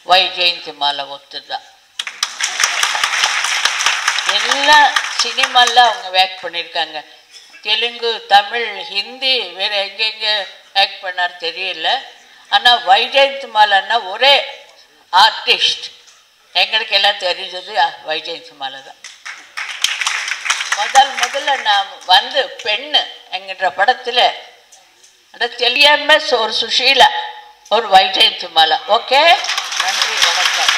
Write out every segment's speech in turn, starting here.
வை ஜெயந்தி மாலை ஒத்து தான் எல்லாம் சினிமாவில் அவங்க ஆக்ட் பண்ணியிருக்காங்க தெலுங்கு தமிழ் ஹிந்தி வேறு எங்கெங்கே ஆக்ட் பண்ணார் தெரியல ஆனால் வைஜெயந்த் மாலைன்னா ஒரே ஆர்டிஸ்ட் எங்களுக்கு எல்லாம் தெரிஞ்சது வைஜெயந்த் மாலை தான் முதல் முதல்ல நான் வந்து பெண்ணு என்கின்ற படத்தில் அது தெரியாம ஒரு சுஷீலா ஒரு வைஜெயந்தி மாலை ஓகே நன்றி வணக்கம்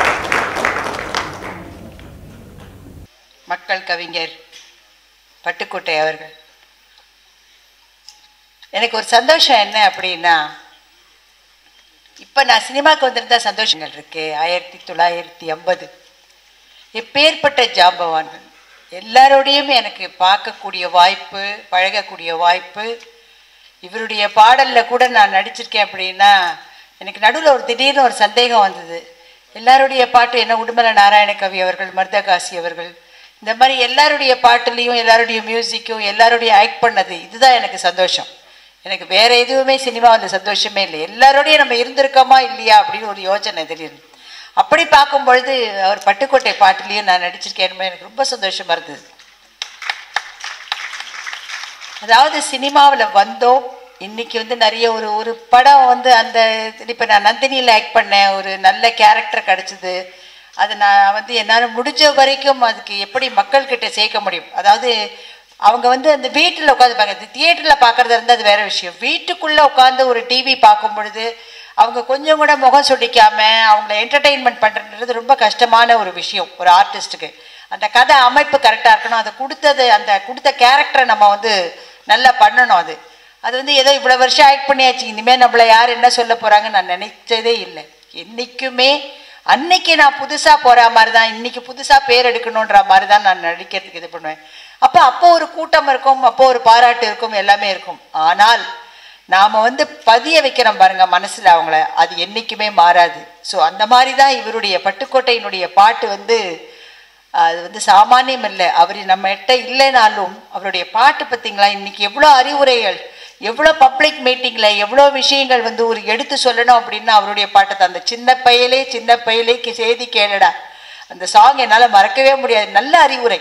மக்கள் கவிஞர் பட்டுக்கோட்டை அவர்கள் எனக்கு ஒரு சந்தோஷம் என்ன அப்படின்னா இப்போ நான் சினிமாவுக்கு வந்திருந்தா சந்தோஷங்கள் இருக்கு ஆயிரத்தி தொள்ளாயிரத்தி ஐம்பது எப்பேற்பட்ட ஜாம்பவான்கள் எல்லாரோடையும் எனக்கு பார்க்கக்கூடிய வாய்ப்பு பழகக்கூடிய வாய்ப்பு இவருடைய பாடலில் கூட நான் நடிச்சிருக்கேன் அப்படின்னா எனக்கு நடுவில் ஒரு திடீர்னு ஒரு சந்தேகம் வந்தது எல்லாருடைய பாட்டு என்ன உடுமலை நாராயணகவி அவர்கள் மருதகாசி அவர்கள் இந்த மாதிரி எல்லாருடைய பாட்டுலேயும் எல்லாருடைய மியூசிக்கும் எல்லாருடைய ஆக்ட் பண்ணது இதுதான் எனக்கு சந்தோஷம் எனக்கு வேற எதுவுமே சினிமாவில் சந்தோஷமே இல்லை எல்லாரோடையும் நம்ம இருந்திருக்கோமா இல்லையா அப்படின்னு ஒரு யோசனை திடீர்னு அப்படி பார்க்கும் பொழுது அவர் பட்டுக்கோட்டை பாட்டுலேயும் நான் நடிச்சிருக்கேன் எனக்கு ரொம்ப சந்தோஷமா இருந்தது அதாவது சினிமாவில் வந்தோம் இன்னைக்கு வந்து நிறைய ஒரு ஒரு படம் வந்து அந்த இப்போ நான் நந்தினியில் ஆக்ட் பண்ணேன் ஒரு நல்ல கேரக்டர் கிடச்சிது அது நான் வந்து என்னால் முடிஞ்ச வரைக்கும் அதுக்கு எப்படி மக்கள்கிட்ட சேர்க்க முடியும் அதாவது அவங்க வந்து அந்த வீட்டில் உட்காந்து பார்க்க தியேட்டரில் பார்க்குறதா இருந்தால் அது வேற விஷயம் வீட்டுக்குள்ளே உட்காந்து ஒரு டிவி பார்க்கும் பொழுது அவங்க கொஞ்சம் கூட முகம் சுடிக்காம அவங்கள என்டர்டெயின்மெண்ட் பண்ணுறது ரொம்ப கஷ்டமான ஒரு விஷயம் ஒரு ஆர்டிஸ்ட்டுக்கு அந்த கதை அமைப்பு கரெக்டாக இருக்கணும் அதை கொடுத்தது அந்த கொடுத்த கேரக்டரை நம்ம வந்து நல்லா பண்ணணும் அது அது வந்து ஏதோ இவ்வளோ வருஷம் ஆக்ட் பண்ணியாச்சு இனிமேல் நம்மளை யார் என்ன சொல்ல போகிறாங்கன்னு நான் நினைச்சதே இல்லை என்றைக்குமே அன்னைக்கு நான் புதுசாக போகிற மாதிரி தான் இன்னைக்கு புதுசாக பேர் எடுக்கணுன்ற மாதிரி தான் நான் நடிக்கிறதுக்கு இது பண்ணுவேன் அப்போ அப்போ ஒரு கூட்டம் இருக்கும் அப்போ ஒரு பாராட்டு இருக்கும் எல்லாமே இருக்கும் ஆனால் நாம் வந்து பதிய வைக்கிறோம் பாருங்க மனசில் அவங்கள அது என்றைக்குமே மாறாது ஸோ அந்த மாதிரி தான் இவருடைய பட்டுக்கோட்டையினுடைய பாட்டு வந்து அது வந்து சாமானியம் இல்லை அவர் நம்ம கிட்ட இல்லைனாலும் அவருடைய பாட்டு பார்த்தீங்களா இன்னைக்கு எவ்வளோ அறிவுரைகள் எவ்வளோ பப்ளிக் மீட்டிங்கில் எவ்வளோ விஷயங்கள் வந்து ஒரு எடுத்து சொல்லணும் அப்படின்னா அவருடைய பாட்டு தான் அந்த சின்ன பையலே சின்ன பையலே கி- செய்தி கேளுடா அந்த சாங் என்னால் மறக்கவே முடியாது நல்ல அறிவுரை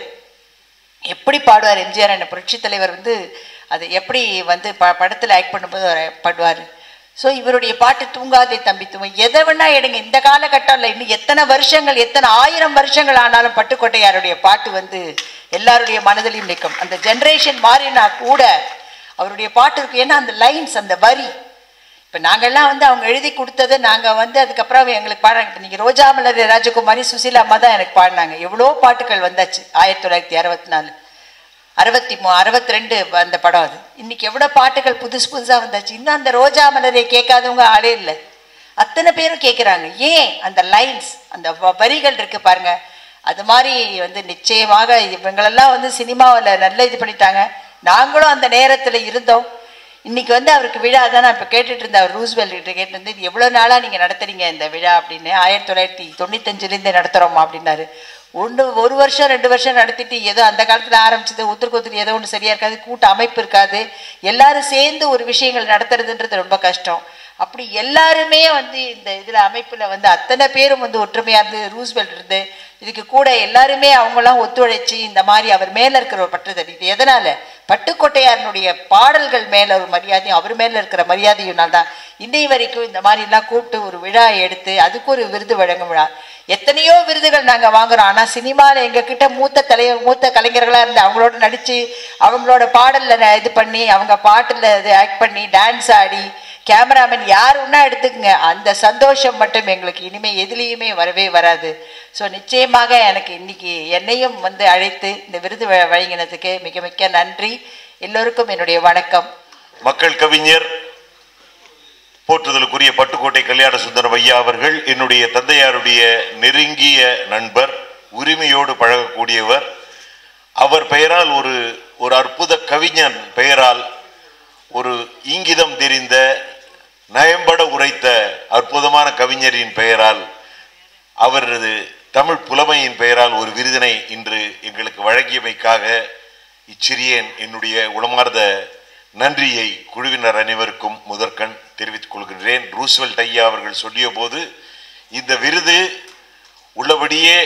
எப்படி பாடுவார் எம்ஜிஆர் என்ன புரட்சி தலைவர் வந்து அது எப்படி வந்து ப படத்தில் ஆக்ட் பண்ணும்போது அவர் பாடுவார் ஸோ இவருடைய பாட்டு தூங்காதே தம்பி தூங்க எதை வேணா எடுங்க இந்த காலகட்டம் இல்லை இன்னும் எத்தனை வருஷங்கள் எத்தனை ஆயிரம் வருஷங்கள் ஆனாலும் பட்டுக்கோட்டையாருடைய பாட்டு வந்து எல்லாருடைய மனதிலையும் நிற்கும் அந்த ஜென்ரேஷன் மாறினா கூட அவருடைய பாட்டு இருக்கு ஏன்னா அந்த லைன்ஸ் அந்த வரி இப்போ நாங்கள்லாம் வந்து அவங்க எழுதி கொடுத்தது நாங்கள் வந்து அதுக்கப்புறம் எங்களுக்கு பாடுறாங்க இப்போ நீங்கள் ரோஜா மலர் ராஜகுமாரி சுசீலா அம்மா தான் எனக்கு பாடினாங்க எவ்வளோ பாட்டுகள் வந்தாச்சு ஆயிரத்தி தொள்ளாயிரத்தி அறுபத்தி நாலு அறுபத்தி மூ அறுபத்தி ரெண்டு அந்த படம் அது இன்னைக்கு எவ்வளோ பாட்டுகள் புதுசு புதுசாக வந்தாச்சு இன்னும் அந்த ரோஜா மலரை கேட்காதவங்க ஆளே இல்லை அத்தனை பேரும் கேட்குறாங்க ஏன் அந்த லைன்ஸ் அந்த வ- வரிகள் இருக்கு பாருங்க அது மாதிரி வந்து நிச்சயமாக இவங்களெல்லாம் வந்து சினிமாவில் நல்ல இது பண்ணிட்டாங்க நாங்களும் அந்த நேரத்தில் இருந்தோம் இன்னைக்கு வந்து அவருக்கு விழா தான் நான் இப்போ கேட்டுட்டு இருந்தேன் அவர் ரூஸ்வெல் கிட்ட கேட்டிருந்தேன் இது எவ்வளோ நாளாக நீங்கள் நடத்துறீங்க இந்த விழா அப்படின்னு ஆயிரத்தி தொள்ளாயிரத்தி தொண்ணூத்தஞ்சுலேருந்தே நடத்துகிறோமா அப்படின்னாரு ஒன்று ஒரு வருஷம் ரெண்டு வருஷம் நடத்திட்டு ஏதோ அந்த காலத்தில் ஆரம்பிச்சது ஒருத்தருக்கு ஒருத்தர் ஏதோ ஒன்று சரியாக இருக்காது கூட்ட அமைப்பு இருக்காது எல்லாரும் சேர்ந்து ஒரு விஷயங்கள் நடத்துறதுன்றது ரொம்ப கஷ்டம் அப்படி எல்லாருமே வந்து இந்த இதில் அமைப்பில் வந்து அத்தனை பேரும் வந்து ஒற்றுமையாக இருந்து ரூஸ்வெல்ட் இருந்து இதுக்கு கூட எல்லாருமே அவங்களாம் ஒத்துழைச்சி இந்த மாதிரி அவர் மேலே இருக்கிற ஒரு பற்றுதல் இது எதனால் பட்டுக்கோட்டையாரனுடைய பாடல்கள் மேலே ஒரு மரியாதையும் அவர் மேலே இருக்கிற மரியாதையினால் தான் இன்னை வரைக்கும் இந்த மாதிரிலாம் கூப்பிட்டு ஒரு விழா எடுத்து அதுக்கு ஒரு விருது வழங்கும் விழா எத்தனையோ விருதுகள் நாங்கள் வாங்குறோம் ஆனால் சினிமாவில் எங்ககிட்ட மூத்த தலைவர் மூத்த கலைஞர்களாக இருந்து அவங்களோட நடித்து அவங்களோட பாடலில் இது பண்ணி அவங்க பாட்டில் இது ஆக்ட் பண்ணி டான்ஸ் ஆடி கேமராமேன் யார் ஒன்றா எடுத்துக்கங்க அந்த சந்தோஷம் மட்டும் எங்களுக்கு இனிமே எதுலேயுமே வரவே வராது ஸோ நிச்சயமாக எனக்கு இன்னைக்கு என்னையும் வந்து அழைத்து இந்த விருது வ- வழங்கினதுக்கு மிக மிக்க நன்றி எல்லோருக்கும் என்னுடைய வணக்கம் மக்கள் கவிஞர் போற்றுதலுக்குரிய பட்டுக்கோட்டை கல்யாண சுந்தரம் ஐயா அவர்கள் என்னுடைய தந்தையாருடைய நெருங்கிய நண்பர் உரிமையோடு பழகக்கூடியவர் அவர் பெயரால் ஒரு ஒரு அற்புத கவிஞன் பெயரால் ஒரு ஈங்கிதம் தெரிந்த நயம்பட உரைத்த அற்புதமான கவிஞரின் பெயரால் அவரது தமிழ் புலமையின் பெயரால் ஒரு விருதினை இன்று எங்களுக்கு வழங்கியமைக்காக இச்சிறியேன் என்னுடைய உளமார்ந்த நன்றியை குழுவினர் அனைவருக்கும் முதற்கண் தெரிவித்துக் கொள்கின்றேன் ரூஸ்வெல்ட் ஐயா அவர்கள் சொல்லிய போது இந்த விருது உள்ளபடியே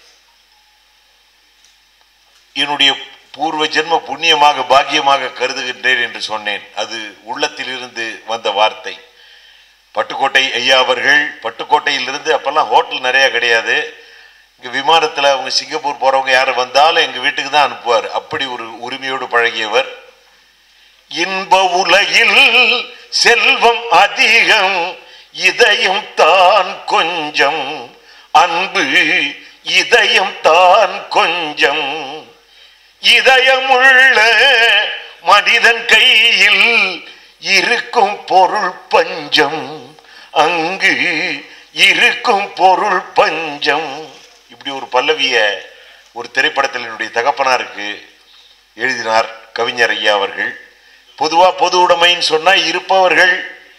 என்னுடைய பூர்வ ஜென்ம புண்ணியமாக பாக்கியமாக கருதுகின்றேன் என்று சொன்னேன் அது உள்ளத்திலிருந்து வந்த வார்த்தை பட்டுக்கோட்டை ஐயா அவர்கள் பட்டுக்கோட்டையிலிருந்து அப்பெல்லாம் ஹோட்டல் நிறைய கிடையாது இங்க விமானத்துல அவங்க சிங்கப்பூர் போறவங்க யாரும் வந்தாலும் எங்க வீட்டுக்கு தான் அனுப்புவார் அப்படி ஒரு உரிமையோடு பழகியவர் இன்ப உலகில் செல்வம் அதிகம் இதயம் தான் கொஞ்சம் அன்பு இதயம் தான் கொஞ்சம் இதயமுள்ள மனிதன் கையில் இருக்கும் பொருள் பஞ்சம் அங்கு இருக்கும் பொருள் பஞ்சம் இப்படி ஒரு பல்லவிய ஒரு திரைப்படத்தில் என்னுடைய தகப்பனாருக்கு எழுதினார் கவிஞர் ஐயா அவர்கள் பொதுவா பொது உடைமைன்னு சொன்னா இருப்பவர்கள்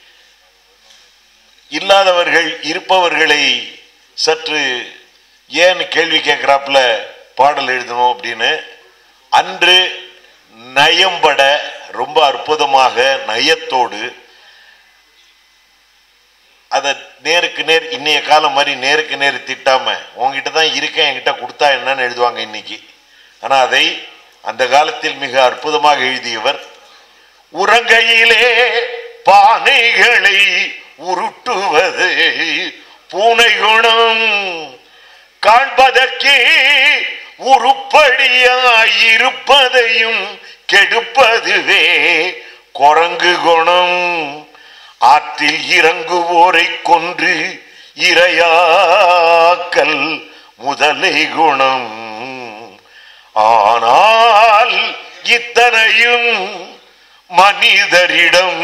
இல்லாதவர்கள் இருப்பவர்களை சற்று ஏன் கேள்வி கேட்கிறாப்புல பாடல் எழுதணும் அப்படின்னு அன்று நயம்பட ரொம்ப அற்புதமாக நயத்தோடு அதை நேருக்கு நேர் இன்னைய காலம் மாதிரி நேருக்கு நேர் திட்டாம உங்ககிட்ட தான் இருக்கேன் என்கிட்ட கொடுத்தா என்னன்னு எழுதுவாங்க இன்னைக்கு ஆனா அதை அந்த காலத்தில் மிக அற்புதமாக எழுதியவர் உறங்கையிலே பானைகளை உருட்டுவது பூனை குணம் காண்பதற்கே உருப்படியாயிருப்பதையும் கெடுப்பதுவே குரங்கு குணம் ஆற்றில் இறங்குவோரை கொன்று இரையாக்கல் முதலை குணம் ஆனால் இத்தனையும் மனிதரிடம்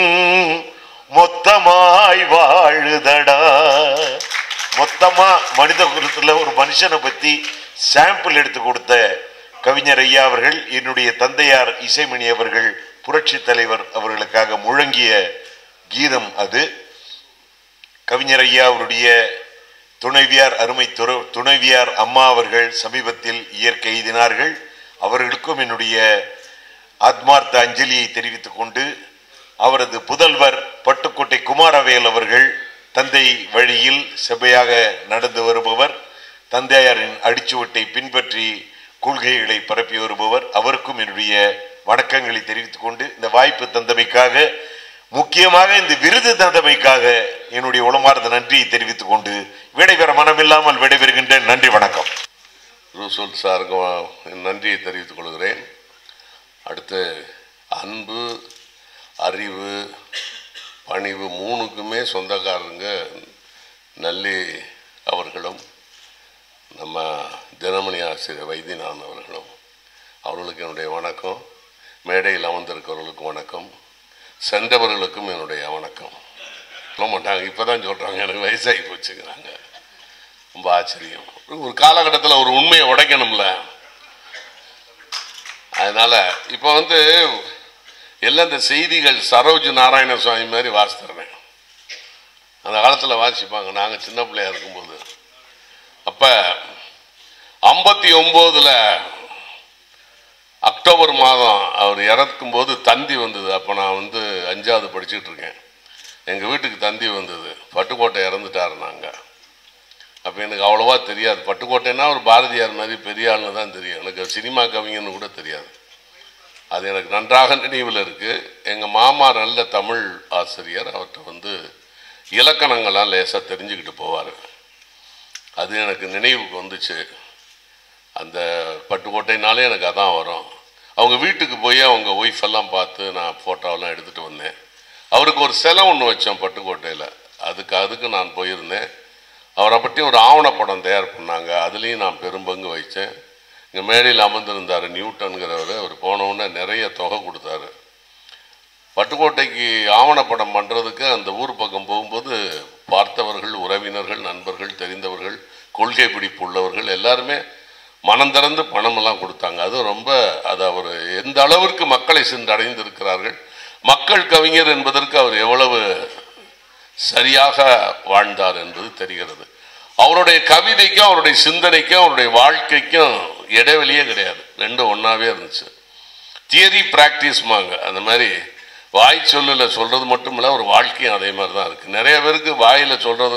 மொத்தமாய் வாழுதடா மொத்தமா மனித குலத்துல ஒரு மனுஷனை பத்தி சாம்பிள் எடுத்து கொடுத்த கவிஞர் ஐயா அவர்கள் என்னுடைய தந்தையார் இசைமணி அவர்கள் புரட்சி தலைவர் அவர்களுக்காக முழங்கிய கீதம் அது கவிஞர் ஐயா அவருடைய துணைவியார் அருமை துற- துணைவியார் அம்மா அவர்கள் சமீபத்தில் இயற்கை எய்தினார்கள் அவர்களுக்கும் என்னுடைய ஆத்மார்த்த அஞ்சலியை தெரிவித்துக் கொண்டு அவரது புதல்வர் பட்டுக்கோட்டை குமாரவேல் அவர்கள் தந்தை வழியில் செபையாக நடந்து வருபவர் தந்தையாரின் அடிச்சுவட்டை பின்பற்றி கொள்கைகளை பரப்பி வருபவர் அவருக்கும் என்னுடைய வணக்கங்களை தெரிவித்துக் கொண்டு இந்த வாய்ப்பு தந்தமைக்காக முக்கியமாக இந்த விருது தந்தமைக்காக என்னுடைய உளமார்ந்த நன்றியை தெரிவித்துக் கொண்டு விடைபெற மனமில்லாமல் விடைபெறுகின்றேன் நன்றி வணக்கம் ரூசோல் சாருக்கும் என் நன்றியை தெரிவித்துக் கொள்கிறேன் அடுத்து அன்பு அறிவு பணிவு மூணுக்குமே சொந்தக்காரங்க நல்லி அவர்களும் நம்ம தினமணி ஆசிரியர் வைத்தியநாதன் அவர்களும் அவர்களுக்கு என்னுடைய வணக்கம் மேடையில் அமர்ந்திருக்கிறவர்களுக்கும் வணக்கம் சென்றவர்களுக்கும் என்னுடைய வணக்கம் சொல்ல மாட்டாங்க இப்போ தான் சொல்கிறாங்க எனக்கு வயசாகி போச்சுக்கிறாங்க ரொம்ப ஆச்சரியம் ஒரு காலகட்டத்தில் ஒரு உண்மையை உடைக்கணும்ல அதனால இப்போ வந்து எல்லாம் இந்த செய்திகள் சரோஜ் நாராயண சுவாமி மாதிரி வாசித்துறேன் அந்த காலத்தில் வாசிப்பாங்க நாங்கள் சின்ன பிள்ளையா இருக்கும்போது அப்போ ஐம்பத்தி ஒம்போதில் அக்டோபர் மாதம் அவர் இறக்கும் போது தந்தி வந்தது அப்போ நான் வந்து அஞ்சாவது படிச்சுட்டு இருக்கேன் எங்கள் வீட்டுக்கு தந்தி வந்தது பட்டுக்கோட்டை இறந்துட்டாரு நாங்கள் அப்போ எனக்கு அவ்வளோவா தெரியாது பட்டுக்கோட்டைன்னா ஒரு பாரதியார் மாதிரி பெரிய ஆள்னு தான் தெரியும் எனக்கு சினிமா கவிஞன்னு கூட தெரியாது அது எனக்கு நன்றாக நினைவில் இருக்குது எங்கள் மாமா நல்ல தமிழ் ஆசிரியர் அவர்கிட்ட வந்து இலக்கணங்கள்லாம் லேசாக தெரிஞ்சுக்கிட்டு போவார் அது எனக்கு நினைவுக்கு வந்துச்சு அந்த பட்டுக்கோட்டைனாலே எனக்கு அதான் வரும் அவங்க வீட்டுக்கு போய் அவங்க ஒய்ஃப் எல்லாம் பார்த்து நான் ஃபோட்டோவெல்லாம் எடுத்துகிட்டு வந்தேன் அவருக்கு ஒரு சிலை ஒன்று வச்சோம் பட்டுக்கோட்டையில் அதுக்கு அதுக்கு நான் போயிருந்தேன் அவரை பற்றி ஒரு ஆவணப்படம் தயார் பண்ணாங்க அதுலேயும் நான் பெரும்பங்கு வச்சேன் இங்கே மேடையில் அமர்ந்திருந்தார் நியூட்டன்கிறவர் அவர் போன உடனே நிறைய தொகை கொடுத்தாரு பட்டுக்கோட்டைக்கு ஆவணப்படம் பண்ணுறதுக்கு அந்த ஊர் பக்கம் போகும்போது பார்த்தவர்கள் உறவினர்கள் நண்பர்கள் தெரிந்தவர்கள் கொள்கை பிடிப்பு உள்ளவர்கள் எல்லாருமே மனம் திறந்து பணமெல்லாம் கொடுத்தாங்க அது ரொம்ப அது அவர் எந்த அளவிற்கு மக்களை சென்றடைந்திருக்கிறார்கள் மக்கள் கவிஞர் என்பதற்கு அவர் எவ்வளவு சரியாக வாழ்ந்தார் என்பது தெரிகிறது அவருடைய கவிதைக்கும் அவருடைய சிந்தனைக்கும் அவருடைய வாழ்க்கைக்கும் இடைவெளியே கிடையாது ரெண்டும் ஒன்றாவே இருந்துச்சு தியரி ப்ராக்டிஸ்மாங்க அந்த மாதிரி வாய் சொல்லில் சொல்கிறது மட்டும் இல்லை ஒரு வாழ்க்கையும் அதே மாதிரி தான் இருக்குது நிறைய பேருக்கு வாயில் சொல்கிறதுக்கும்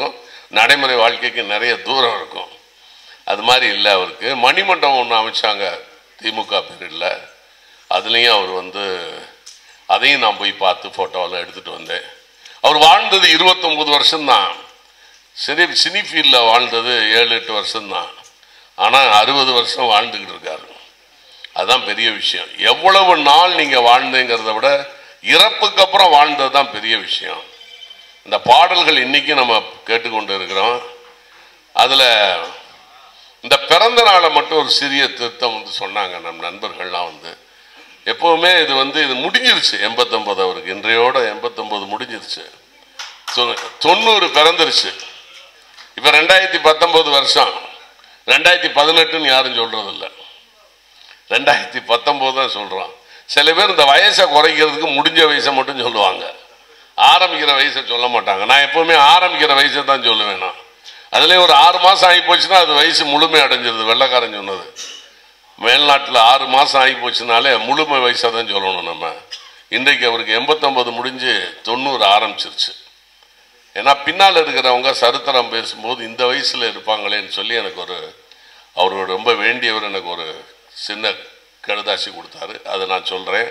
நடைமுறை வாழ்க்கைக்கு நிறைய தூரம் இருக்கும் அது மாதிரி இல்லை அவருக்கு மணிமண்டபம் ஒன்று அமைச்சாங்க திமுக பீரியடில் அதுலேயும் அவர் வந்து அதையும் நான் போய் பார்த்து ஃபோட்டோவில் எடுத்துகிட்டு வந்தேன் அவர் வாழ்ந்தது இருபத்தொம்பது வருஷம்தான் சினி சினி ஃபீல்டில் வாழ்ந்தது ஏழு எட்டு வருஷம்தான் ஆனால் அறுபது வருஷம் வாழ்ந்துக்கிட்டு இருக்காரு அதுதான் பெரிய விஷயம் எவ்வளவு நாள் நீங்கள் வாழ்ந்தீங்கிறத விட இறப்புக்கு அப்புறம் வாழ்ந்தது தான் பெரிய விஷயம் இந்த பாடல்கள் இன்னைக்கு நம்ம கேட்டுக்கொண்டு இருக்கிறோம் அதில் இந்த பிறந்த நாளை மட்டும் ஒரு சிறிய திருத்தம் வந்து சொன்னாங்க நம் நண்பர்கள்லாம் வந்து எப்பவுமே இது வந்து இது முடிஞ்சிருச்சு எண்பத்தொன்பது அவருக்கு இன்றையோட எண்பத்தொன்பது முடிஞ்சிருச்சு தொ- தொண்ணூறு பிறந்துருச்சு இப்போ ரெண்டாயிரத்தி பத்தொன்பது வருஷம் ரெண்டாயிரத்தி பதினெட்டுன்னு யாரும் சொல்றது இல்ல ரெண்டாயிரத்தி பத்தொன்பது தான் சொல்றோம் சில பேர் இந்த வயசை குறைக்கிறதுக்கு முடிஞ்ச வயசை மட்டும் சொல்லுவாங்க ஆரம்பிக்கிற வயசை சொல்ல மாட்டாங்க நான் எப்பவுமே ஆரம்பிக்கிற வயசை தான் சொல்லுவேன் நான் அதுலேயே ஒரு ஆறு மாதம் ஆகி போச்சுன்னா அது வயசு முழுமை அடைஞ்சிருது வெள்ளைக்காரன் சொன்னது மேல்நாட்டில் ஆறு மாதம் ஆகி போச்சுனாலே முழுமை வயசாக தான் சொல்லணும் நம்ம இன்றைக்கு அவருக்கு எண்பத்தொம்பது முடிஞ்சு தொண்ணூறு ஆரம்பிச்சிருச்சு ஏன்னா பின்னால் இருக்கிறவங்க சரித்திரம் பேசும்போது இந்த வயசில் இருப்பாங்களேன்னு சொல்லி எனக்கு ஒரு அவர் ரொம்ப வேண்டியவர் எனக்கு ஒரு சின்ன கடுதாசி கொடுத்தாரு அதை நான் சொல்கிறேன்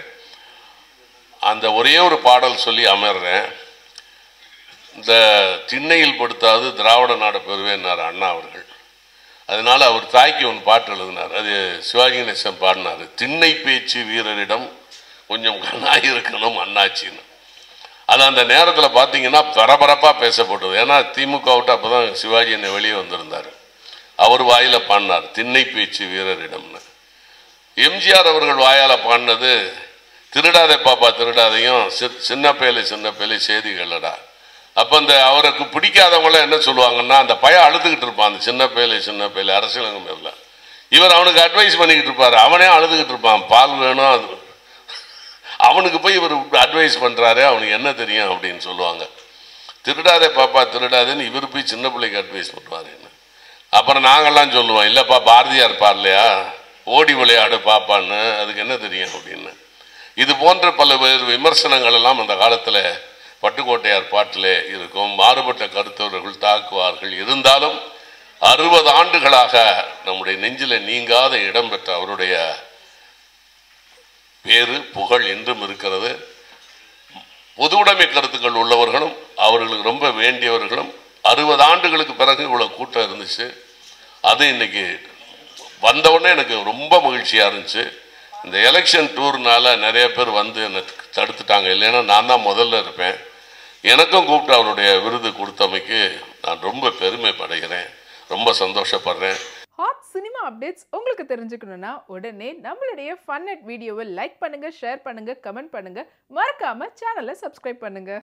அந்த ஒரே ஒரு பாடல் சொல்லி அமர்றேன் இந்த திண்ணையில் படுத்தாது திராவிட நாடு பெறுவேன்னார் அண்ணா அவர்கள் அதனால அவர் தாய்க்கு ஒன்று பாட்டு எழுதினார் அது சிவாஜி கணேசன் பாடினார் திண்ணை பேச்சு வீரரிடம் கொஞ்சம் கண்ணாய் இருக்கணும் அண்ணாச்சின்னு அது அந்த நேரத்தில் பார்த்தீங்கன்னா பரபரப்பாக பேசப்பட்டது ஏன்னா திமுக விட்டு அப்போ தான் சிவாஜி என்னை வெளியே வந்திருந்தார் அவர் வாயில பாடினார் திண்ணை பேச்சு வீரரிடம்னு எம்ஜிஆர் அவர்கள் வாயால பாடினது திருடாதே பாப்பா திருடாதையும் சி- சின்ன பேலை சின்ன பேலை செய்திகளடா அப்போ இந்த அவருக்கு பிடிக்காதவங்களாம் என்ன சொல்லுவாங்கன்னா அந்த பையன் அழுதுகிட்டு இருப்பான் அந்த சின்ன பேலை சின்ன பேலை அரசியலங்கம் பேர்ல இவர் அவனுக்கு அட்வைஸ் பண்ணிக்கிட்டு இருப்பாரு அவனே அழுதுகிட்டு இருப்பான் பால் வேணும் அது அவனுக்கு போய் இவர் அட்வைஸ் பண்றாரு அவனுக்கு என்ன தெரியும் அப்படின்னு சொல்லுவாங்க திருடாதே பாப்பா திருடாதேன்னு இவர் போய் சின்ன பிள்ளைக்கு அட்வைஸ் பண்ணுவாரு அப்புறம் நாங்கெல்லாம் சொல்லுவோம் இல்லப்பா பாரதியார் பாடலையா ஓடி விளையாடு பாப்பான்னு அதுக்கு என்ன தெரியும் அப்படின்னு இது போன்ற பல வேறு விமர்சனங்கள் எல்லாம் அந்த காலத்துல பட்டுக்கோட்டையார் பாட்டிலே இருக்கும் மாறுபட்ட கருத்தவர்கள் தாக்குவார்கள் இருந்தாலும் அறுபது ஆண்டுகளாக நம்முடைய நெஞ்சில நீங்காத இடம் பெற்ற அவருடைய பேரு புகழ் என்றும் இருக்கிறது பொது உடைமை கருத்துக்கள் உள்ளவர்களும் அவர்களுக்கு ரொம்ப வேண்டியவர்களும் அறுபது ஆண்டுகளுக்கு பிறகு இவ்வளவு கூட்டம் இருந்துச்சு அது இன்னைக்கு வந்த உடனே எனக்கு ரொம்ப மகிழ்ச்சியா இருந்துச்சு இந்த எலெக்ஷன் டூர்னால நிறைய பேர் வந்து என்னை தடுத்துட்டாங்க இல்லைன்னா நான் தான் முதல்ல இருப்பேன் எனக்கும் கூப்பிட்டு அவருடைய விருது கொடுத்தமைக்கு நான் ரொம்ப பெருமைப்படுகிறேன் ரொம்ப சந்தோஷப்படுறேன் ஹாட் சினிமா அப்டேட்ஸ் உங்களுக்கு தெரிஞ்சுக்கணும்னா உடனே நம்மளுடைய ஃபன் அட் வீடியோவை லைக் பண்ணுங்க ஷேர் பண்ணுங்க கமெண்ட் பண்ணுங்க மறக்காம சேனலை சப்ஸ்கிரைப் பண்ணுங்க